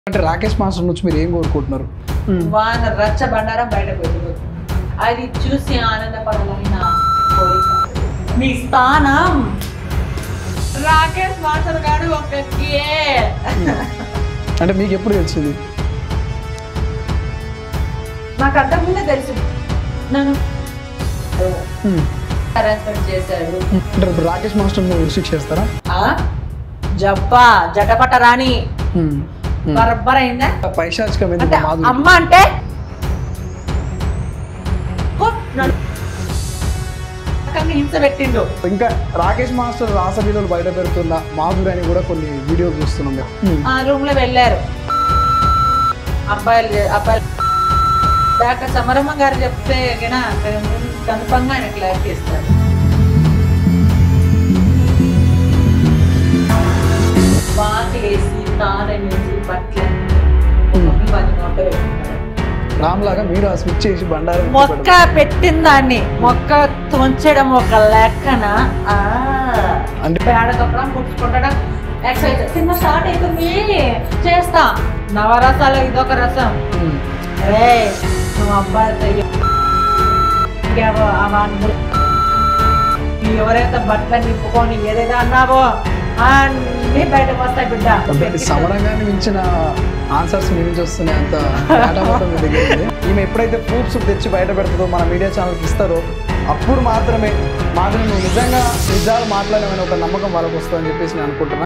అంటే రాకేష్ మాస్టర్ నుంచి మీరు ఏం కోరుకుంటున్నారు వాన రచ్చ బండారం బయట పెట్టదు అది చూసి ఆనందపడాలని నా కోరిక మీ స్థానం రాకేష్ మాస్టర్ గారు ఒక కే అంటే మీకు ఎప్పుడు తెలిసింది నాకు అంతకుముందే తెలుసు నన్ను ఉమ్. హరాస్మెంట్ చేశాడు అంటే ఇప్పుడు రాకేష్ మాస్టర్ మీరు శిక్ష చేస్తారా ఆ? జబ్బా జటపట రాణి ఉమ్. ఉమ్. బరబ్బర్ అయిందా పైశాచికం అంటే ఎందుకు మాధురి అమ్మ అంటే ఓ, నన్ను రకంగా హింస పెట్టిండు ఇంకా రాకేష్ మాస్టర్ రాసలీలలు బయట పెడుతున్న మాధురి అని కూడా కొన్ని వీడియోలు చూస్తున్నాం మేము ఉమ్. ఆ రూమ్ లో వెళ్ళారు అబ్బాయిలు చే- అబ్బాయిలు డాక్టర్ సమరమ్మ గారు చెప్తే గిన కన్ఫర్మ్ ఆయన క్లారిటీ ఇస్తారు వాకేసి తాళమేసి బట్టలు పది నోట పెట్టుకున్నారు రామ్ లాగా మీరు ఆ స్విచ్ చేసి బండారం మొక్క పెట్టిన దాన్ని మొక్క తుంచడం ఒక లెక్కన ఆ. అంటే- పేడ కప్పడం పుచ్చుకుంటడం ఎక్సర్సైజ్ సినిమా స్టార్ట్ అవుతుంది చేస్తా నవరసాలు ఇదొక రసం ఉమ్. రే నువ్వు అబ్బాయితో ఇంకేవో ఆ వాడిని నువ్వు ఎవరైతే బట్టలు నింపుకొని ఏదైతే అన్నావో అన్నీ బయటకు వస్తాయి బిడ్డ అంటే సమరంగానే మించిన ఆన్సర్స్ మీ నుంచి వస్తున్నాయి అంత data మొత్తం మీ దగ్గర ఉంది. ఈమె ఎప్పుడైతే ప్రూఫ్స్ తెచ్చి బయట పెడుతుందో మన మీడియా ఛానల్కి ఇస్తారో అప్పుడు మాత్రమే మాకు నువ్వు నిజంగా నిజాలు మాట్లాడమని ఒక నమ్మకం వాళ్ళకి వస్తుందని చెప్పేసి నేను అనుకుంటున్నాను